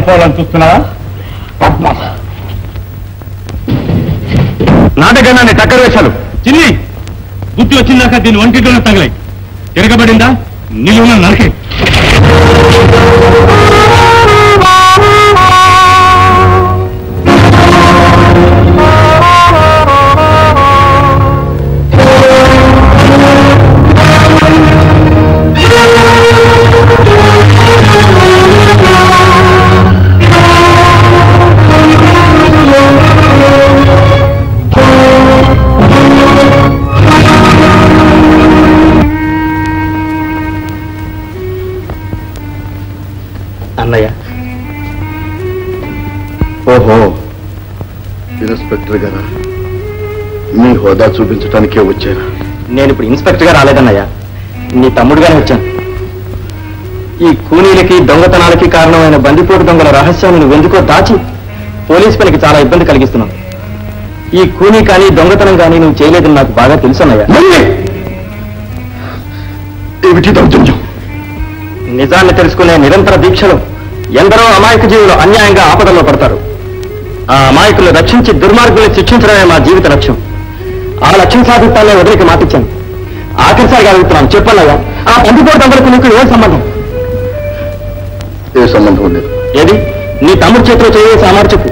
పారిపోవాలని చూస్తున్నావా నాటకాన్ని టక్కర వేశాలు చిన్ని బుద్ధి వచ్చిందాక దీని ఒంటిలోనే తగలాయి తిరగబడిందా నిలువున నరకే అన్నయ్య ఓహో ఇన్స్పెక్టర్ గారా మీ హోదా చూపించడానికే వచ్చారా నేను ఇప్పుడు ఇన్స్పెక్టర్ గా రాలేదన్నయ్య నీ తమ్ముడుగానే వచ్చాను ఈ కూలీలకి దొంగతనాలకి కారణమైన బందిపోటు దొంగల రహస్యాన్ని నువ్వు ఎందుకో దాచి పోలీస్ పనికి చాలా ఇబ్బంది కలిగిస్తున్నావు ఈ కూలీ కానీ దొంగతనం కానీ నువ్వు చేయలేదని నాకు బాగా తెలుసు అన్నయ్య ఏమిటి దౌర్జన్యం నిజాన్ని తెలుసుకునే నిరంతర దీక్షలో ఎందరో అమాయక జీవులు అన్యాయంగా ఆపదల్లో పడతారు ఆ అమాయకులు రక్షించి దుర్మార్గుల్ని శిక్షించడమే మా జీవిత లక్ష్యం ఆ లక్ష్యం సాధిస్తానే వదిలికి మాటిచ్చాను ఆఖరిసారిగా అడుగుతున్నాను చెప్పన్నయ్యా ఆ పందిపోటు దొంగలకు నీకు ఏ సంబంధం ఏ సంబంధం లేదు ఏది నీ తమ్ముడు చేతిలో చేయే సామారు చెప్పు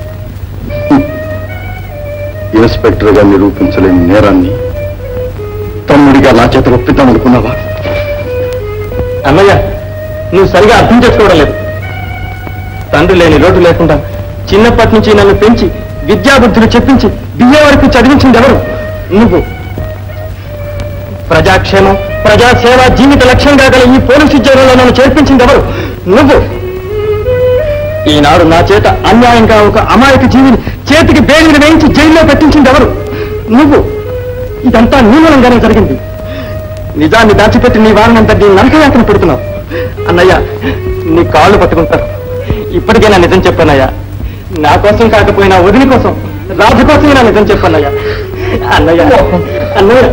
ఇన్స్పెక్టర్ గా నిరూపించలేని నేరాన్ని తమ్ముడిగా నా చేత ఒప్పిద్దామనుకున్నావా అన్నయ్య నువ్వు సరిగా అర్థం చేసుకోవడం లేదు తండ్రి లేని లోటు లేకుండా చిన్నప్పటి నుంచి నన్ను పెంచి విద్యాబుద్ధులు చెప్పించి బిఏ వరకు చదివించింది ఎవరు నువ్వు ప్రజాక్షేమం ప్రజాసేవ జీవిత లక్ష్యంగా గల ఈ పోలీసు ఉద్యోగంలో నన్ను చేర్పించింది ఎవరు నువ్వు ఈనాడు నా చేత అన్యాయంగా ఒక అమాయక జీవిని చేతికి బేడిని వేయించి జైల్లో పెట్టించింది ఎవరు నువ్వు ఇదంతా నీ మూలంగానే జరిగింది నిజాన్ని దాచిపెట్టి నీ వారినంతా నీ నరకయాత్ర పెడుతున్నావు అన్నయ్య నీ కాళ్ళు పట్టుకుంటారు ఇప్పటికైనా నిజం చెప్పన్నయ్యా నా కోసం కాకపోయినా వదిలి కోసం రాజు కోసమైనా నిజం చెప్పన్నయ్యా అన్నయ్య అన్నయ్య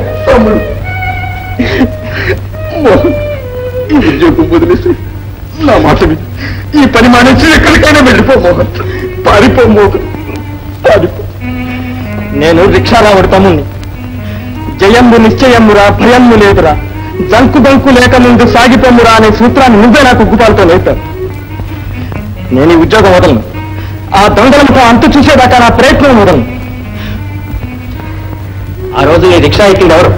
మోహన్, ఈ ఉద్యోగం వదిలేసి నా మాట విని ఈ పని మానేసి ఎక్కడికైనా వెళ్ళిపో మోహన్ పారిపో మోహన్ పారిపో నేను రిక్షారావుడు తమ్ముణ్ణి జయమ్ము నిశ్చయమ్మురా భయమ్ము లేదురా జంకు బంకు లేక ముందు సాగిపోమ్మురా అనే సూత్రాన్ని నువ్వే నాకు గుపాలతో నేర్పావు నేను ఈ ఉద్యోగం వదలను ఆ దొంగలతో అంతు చూసేదాకా నా ప్రయత్నం వదలను ఆ రోజు ఈ రిక్షా ఎక్కింది ఎవరు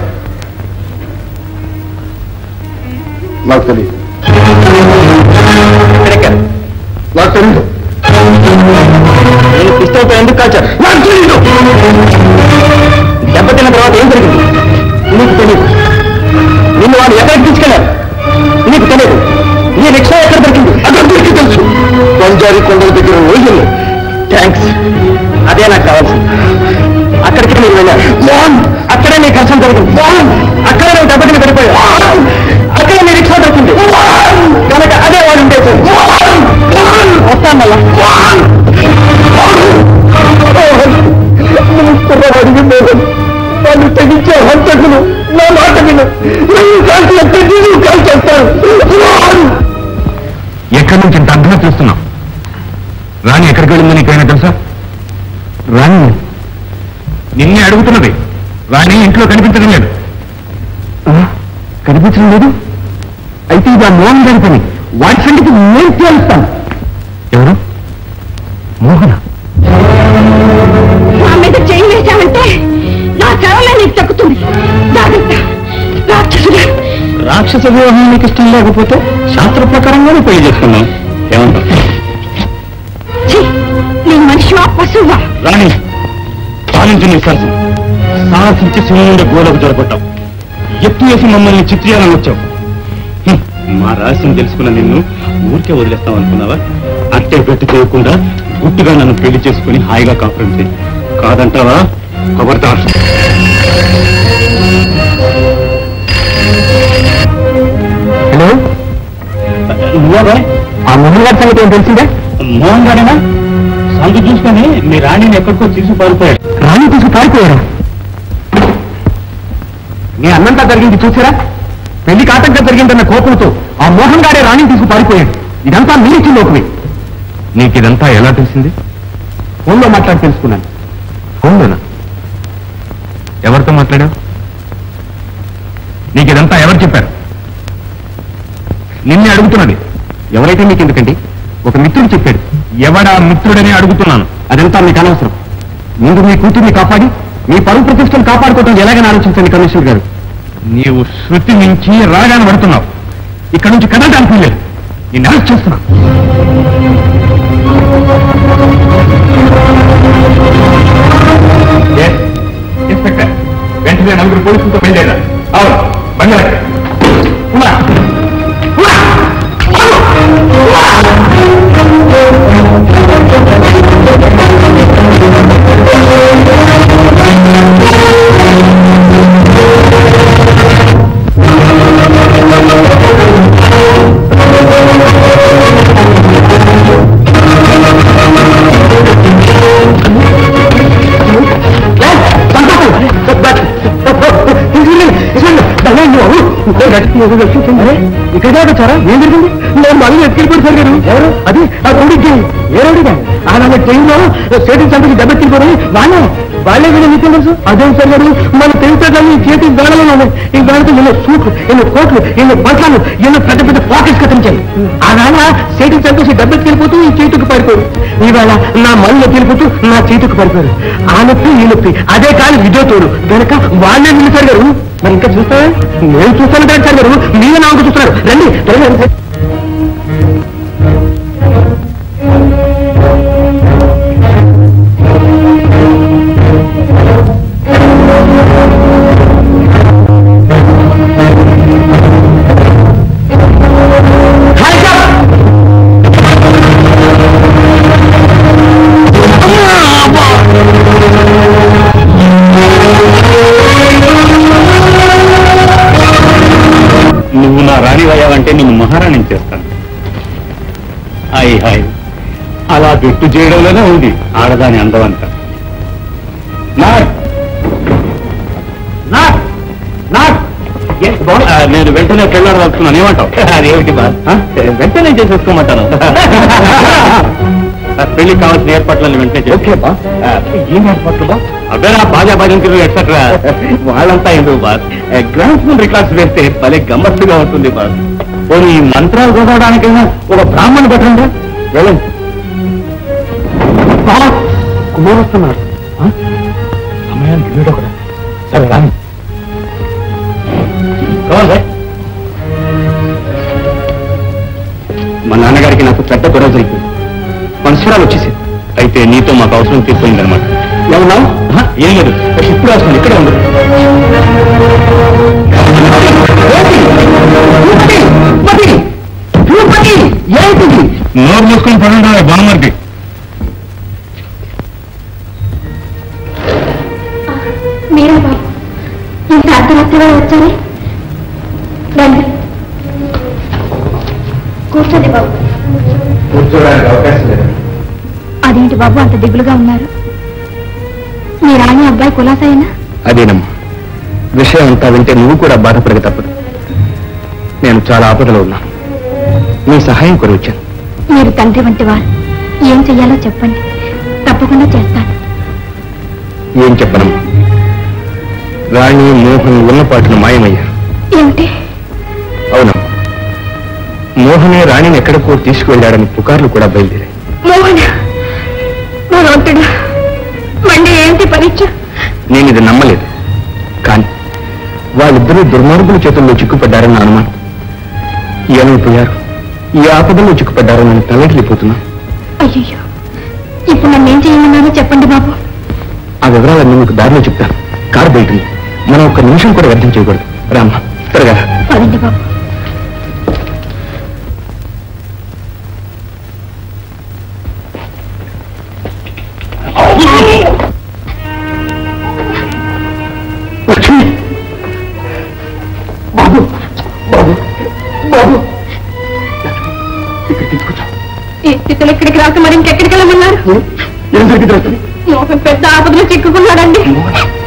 నాకు తెలియదు ఎక్కడెక్కారు నాకు తెలియదు నేను పిస్తోల్తో ఎందుకు కాల్చారు నాకు తెలియదు దెబ్బతిన్న తర్వాత ఏం జరిగింది నీకు తెలియదు నిన్ను వాళ్ళు ఎక్కడికి తీసుకెళ్లారు నీకు తెలియదు నీ రిక్షా ఎక్కడ దొరికింది అదందరికీ తెలుసు పంజారీ కొండల దగ్గర రోజుల్లో థ్యాంక్స్ అదే నాకు కావాల్సింది అక్కడికి మీరు వెళ్ళారు మోహన్ అక్కడే మీ ఘర్షణ జరిగింది అక్కడే నువ్వు దెబ్బతిని పడిపోయావు అక్కడే మీ రిక్షా దొరికింది కనుక అదే వాడు ఉండేది వస్తాను మళ్ళా కుర్రవాడికి మోహన్ వాళ్ళు తెగించే హంతకులు నా మాట విను నువ్వు కాల్చి ఎక్కడి నువ్వు కాల్చేస్తాను ఎక్కడి నుంచి ఇంత అర్థం చూస్తున్నాం రాణి ఎక్కడికి వెళ్ళిందో నీకైనా తెలుసా రాణి నిన్నే అడుగుతున్నది రాణి ఇంట్లో కనిపించడం లేదు కనిపించడం లేదు అయితే ఇది ఆ మోహన్ గారి పని వాటి సంగతి నేను తేలుస్తాను ఎవరు మోహన నా మీద చేయి వేశావంటే నా శవమే నీకు తగ్గుతుంది జాగ్రత్త రాక్షసుడా రాక్షస వివాహం నీకు ఇష్టం లేకపోతే శాస్త్ర ప్రకారంగానే పెళ్లి చేసుకున్నాం ఏమంటా ఛీ, నీ మనిషివా పశువా రాణి పాలించు నీ సరసం సాహసించి సింహుడి గోడకు జరగొట్టావు ఎత్తు వేసి మమ్మల్ని చిత్రీయాలని వచ్చావు హ్మ్, మా రహస్యం తెలుసుకున్న నిన్ను ఊరికే వదిలేస్తాం అనుకున్నావా అట్టే పెట్టి చేయకుండా గుట్టుగా నన్ను పెళ్లి చేసుకుని హాయిగా కాపురం చేయి కాదంటావా ఖబర్దార్ హలో నువ్వా ఆ మోహన్ గారి సంగతి ఏం తెలిసిందే మోహన్ గారేనా సందు చూసుకొని మీ రాణిని ఎక్కడికో తీసుకు పారిపోయాడు రాణి తీసుకు పారిపోయారా నీ అన్నంతా జరిగింది చూసారా పెళ్లి కాటంగా జరిగిందన్న కోపంతో ఆ మోహన్ గారే రాణిని తీసుకు పారిపోయాడు ఇదంతా మీరు ఇచ్చిన లోపమే నీకు ఇదంతా ఎలా తెలిసింది ఫోన్లో మాట్లాడి తెలుసుకున్నాను ఫోన్లోనా ఎవరితో మాట్లాడావు నీకు ఇదంతా ఎవరు చెప్పారు నిన్నే అడుగుతున్నది ఎవరైతే మీకు ఎందుకండి ఒక మిత్రుడు చెప్పాడు ఎవడా మిత్రుడని అడుగుతున్నాను అదంతా మీకు అనవసరం ముందు మీ కూతుర్ని కాపాడి మీ పరువు ప్రతిష్టలు కాపాడుకోవడం ఎలాగని ఆలోచించండి కమిషనర్ గారు నీవు శృతి మించి రాగానే పడుతున్నావు ఇక్కడ నుంచి కదలడానికి లేదు నేను అరెస్ట్ చేస్తున్నా ఇన్స్పెక్టర్ వెంటనే నలుగురు పోలీసులతో బయలుదేరారు అవును బంగారు ఇక్కడ వచ్చారా ఏం జరిగింది నేను మళ్ళీ ఎత్తుకెళ్ళిపోయి సార్ గారు ఎవరు అది ఆ రౌడీ ఏ రౌడీ ఆ నా ట్రైన్ లో స్టేటింగ్ సెంటర్కి దెబ్బెత్తిపోయి వాళ్ళే వాళ్ళే కదా మీకు తెలుసు అదేం సార్ గారు మన తెలిసేదాన్ని చేతి గాడలో ఉన్నాయి ఈ గాడితో ఎన్నో సూట్లు ఎన్నో కోట్లు ఎన్నో బట్టలు ఎన్నో పెద్ద పెద్ద పాకెట్స్ కత్తిరించాయి ఆ నాన్న స్టేటింగ్ సెంటర్స్ దెబ్బెత్తిపోతూ ఈ చేతికి పడిపోయారు ఈవేళ నా మళ్ళీ వెళ్ళిపోతూ నా చేతికి పడిపోయారు ఆ నొప్పి ఈ నొప్పి అదే కాదు ఇదో తోడు గనక వాళ్ళే నిలిచారు గారు మరి ఇంకా చూస్తారా నేను చూస్తాను కాదు సార్ గారు మీరే నాకు చూస్తున్నారు రండి త్వరగా రండి. నువ్వు నా రాణి అయ్యావంటే నిన్ను మహారాణిని చేస్తాను హాయ్ హాయ్ అలా పెట్టు చేయడంలోనే ఉంది ఆడదాని అందమంతా నాట్ నాట్ నాట్ ఆ, నేను వెంటనే పెళ్ళారు వస్తున్నాను ఏమంటావు అదేమిటి బా వెంటనే చేసేసుకోమంటాను ఆ, పెళ్లికి కావాల్సిన ఏర్పాట్లను వెంటనే ఓకే బా ఏం ఏర్పాట్లు బా అవేనా బాజా భజంతులు ఎట్సెట్రా వాళ్ళంతా ఎందుకు బా గ్రాండ్ స్కూల్ రికార్డ్స్ వేస్తే భలే గమ్మత్తుగా ఉంటుంది బా పోనీ ఈ మంత్రాలు చదవడానికైనా ఒక బ్రాహ్మణ్ పెట్టండి వెళ్ళండి కుమార్ వస్తున్నారు సమయానికి వీడు కూడా సరే రాని మా నాన్నగారికి నాకు పెద్ద గొడవ జరిగింది మనసురాలు వచ్చేసింది అయితే నీతో మాకు అవసరం తీరిపోయిందనమాట ఏమన్నా ఏం లేదు ఇప్పుడు వస్తాను ఇక్కడే ఉండదు నోరు మూసుకొని పడండి బామ్మర్ది మీరా బాబు ఇంత అర్ధరాత్రిగా వచ్చారే రండి కూర్చోండి బాబు కూర్చోడానికి అవకాశం లేదు అదేంటి బాబు అంత దిగులుగా ఉన్నారు మీ రాణి అబ్బాయి కులాసైనా అదేనమ్మా విషయం అంతా వింటే నువ్వు కూడా బాధపడక తప్పదు నేను చాలా ఆపదలో ఉన్నాను మీ సహాయం కొరకు వచ్చాను మీరు తండ్రి వంటి వారు ఏం చెయ్యాలో చెప్పండి తప్పకుండా చేస్తాను ఏం చెప్పనమ్మా రాణి మోహన్ ఉన్నపాటును మాయమయ్యారు ఏమిటి అవునమ్మా మోహనే రాణిని ఎక్కడికో తీసుకువెళ్ళాడని పుకార్లు కూడా బయలుదేరాయి మోహన భగవంతుడు మళ్ళీ ఏంటి పరీక్ష నేను ఇది నమ్మలేదు కానీ వాళ్ళిద్దరూ దుర్మార్గుల చేతుల్లో చిక్కుపడ్డారని నా అనుమానం ఏమైపోయారు ఈ ఆపదలో చిక్కుపడ్డారని నేను తల్లడిల్లిపోతున్నా అయ్యో ఇప్పుడు నన్ను ఏం చేయమన్నారో చెప్పండి బాబు ఆ వివరాలన్నీ మీకు దారిలో చెప్తాను కారు బయట ఉంది. మనం ఒక్క నిమిషం కూడా వ్యర్థం చేయకూడదు రామ్మా త్వరగా రా. పదండి బాబు లక్ష్మి బాబు బాబు బాబు ఇక్కడ తీసుకొచ్చా ఈ స్థితిలో ఇక్కడికి రాక మరి ఇంకెక్కడికి వెళ్ళమన్నారు ఏం జరిగింది లక్ష్మి మోహన్ పెద్ద ఆపదలో చిక్కుకున్నాడండి మోహన్